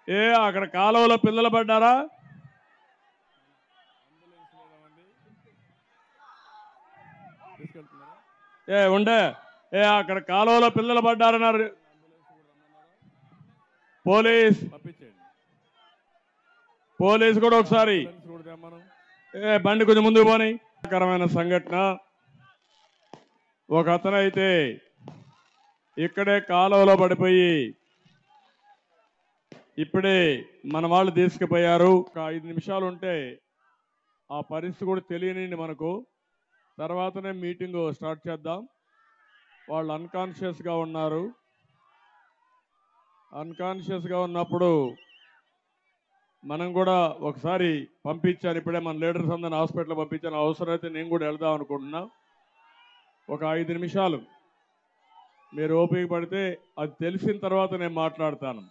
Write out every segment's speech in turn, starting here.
ఏ అక్కడ కాలువలో పిల్లలు పడ్డారా ఏ ఉండే ఏ అక్కడ కాలువలో పిల్లలు పడ్డారన్నారు పోలీస్ పంపించేయండి పోలీస్ కూడా ఒకసారి ఫ్రెండ్స్ కూడా తెమ్మను ఏ బండి కొంచెం ముందుకు పోని కరమైన సంఘటన ఒక అతను అయితే ఇక్కడే కాలువలో పడిపోయి ఇప్పుడే మన వాళ్ళు తీసుకుపోయారు ఒక ఐదు నిమిషాలు ఉంటే ఆ పరిస్థితి కూడా తెలియని మనకు తర్వాతనే మీటింగ్ స్టార్ట్ చేద్దాం వాళ్ళు అన్కాన్షియస్గా ఉన్నారు అన్కాన్షియస్గా ఉన్నప్పుడు మనం కూడా ఒకసారి పంపించాను ఇప్పుడే మన లీడర్స్ అందరిని హాస్పిటల్ పంపించాను అవసరం అయితే నేను కూడా వెళ్దాం అనుకుంటున్నా ఒక ఐదు నిమిషాలు మీరు ఓపిక పడితే అది తెలిసిన తర్వాత నేను మాట్లాడతాను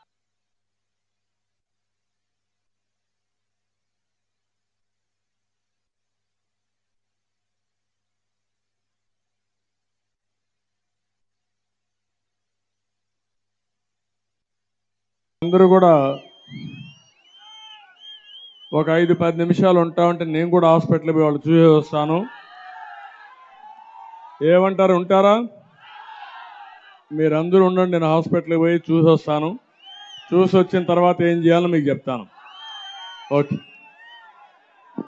అందరూ కూడా ఒక ఐదు పది నిమిషాలు ఉంటామంటే నేను కూడా హాస్పిటల్ పోయి వాళ్ళు చూసి వస్తాను ఏమంటారు ఉంటారా మీరందరూ ఉండండి నేను హాస్పిటల్కి పోయి చూసి వస్తాను చూసి వచ్చిన తర్వాత ఏం చేయాలో మీకు చెప్తాను ఓకే